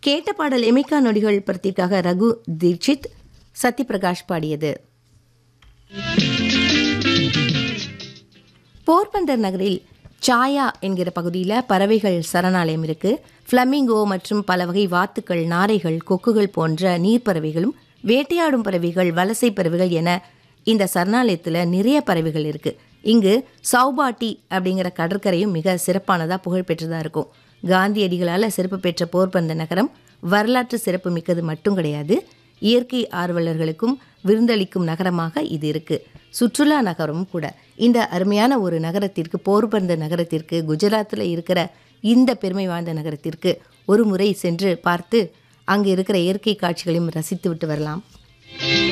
கேட்ட பாடல் எமிகா நொடிகள் படத்திற்காக ரகு தீட்சித் சத்யபிரகாஷ் பாடியது போர்பந்தர் நகரில் சாயா என்கிற பகுதியில் பறவைகள் சரணாலயம் இருக்கு ஃப்ளமிங்கோ மற்றும் பல வகை வாத்துக்கள் நாரைகள் கொக்குகள் போன்ற நீர்ப்பறவைகளும் வேட்டையாடும் பறவைகள் வலசை பறவைகள் என இந்த சரணாலயத்தில் நிறைய பறவைகள் இருக்கு இங்கு சௌபாட்டி அப்படிங்கிற கடற்கரையும் மிக சிறப்பானதாக புகழ்பெற்றதாக இருக்கும் காந்தியடிகளால் சிறப்பு பெற்ற போர்பந்தர் நகரம் வரலாற்று சிறப்பு மிக்கது மட்டும் கிடையாது இயற்கை ஆர்வலர்களுக்கும் விருந்தளிக்கும் நகரமாக இது இருக்கு சுற்றுலா நகரமும் கூட இந்த அருமையான ஒரு நகரத்திற்கு போர்பந்தர் நகரத்திற்கு குஜராத்தில் இருக்கிற இந்த பெருமை வாய்ந்த நகரத்திற்கு ஒரு முறை சென்று பார்த்து அங்கு இருக்கிற இயற்கை காட்சிகளையும் ரசித்து விட்டு வரலாம்